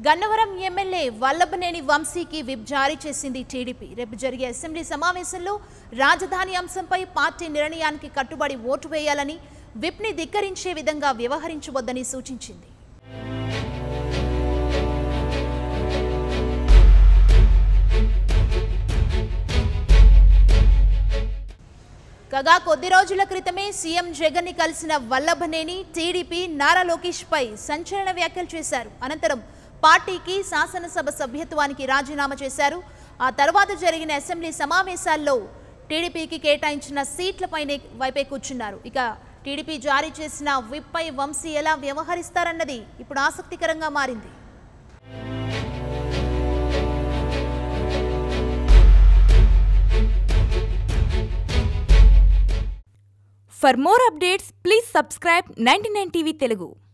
Gannavaram MLA Vallabhaneni వంశీకి whip జారీ చేసింది టీడీపీ రేపు జరిగే అసెంబ్లీ సమావేశంలో రాజధాని అంశంపై పార్టీ నిర్ణయానికి కట్టుబడి ఓటు వేయాలని విప్ని ధిక్కరించే విధంగా వ్యవహరించవద్దని సూచించింది కాగా కొద్ది రోజుల క్రితమే సీఎం జగన్ ని కలిసిన వల్లభనేని టీడీపీ నారా లోకేష్ పై సంచలన వ్యాఖ్యలు చేశారు అనంతరం పార్టీకి శాసనసభ సభ్యత్వానికి రాజీనామా చేశారు ఆ తర్వాత జరిగిన అసెంబ్లీ సమావేశాల్లో టీడీపీకి కేటాయించిన సీట్లపైనే వైపే కూర్చున్నారు ఇక టీడీపీ జారీ చేసిన విప్ పై వంశీ ఎలా వ్యవహరిస్తారన్నది ఇప్పుడు ఆసక్తికరంగా మారింది For more updates, please subscribe 99 TV Telugu.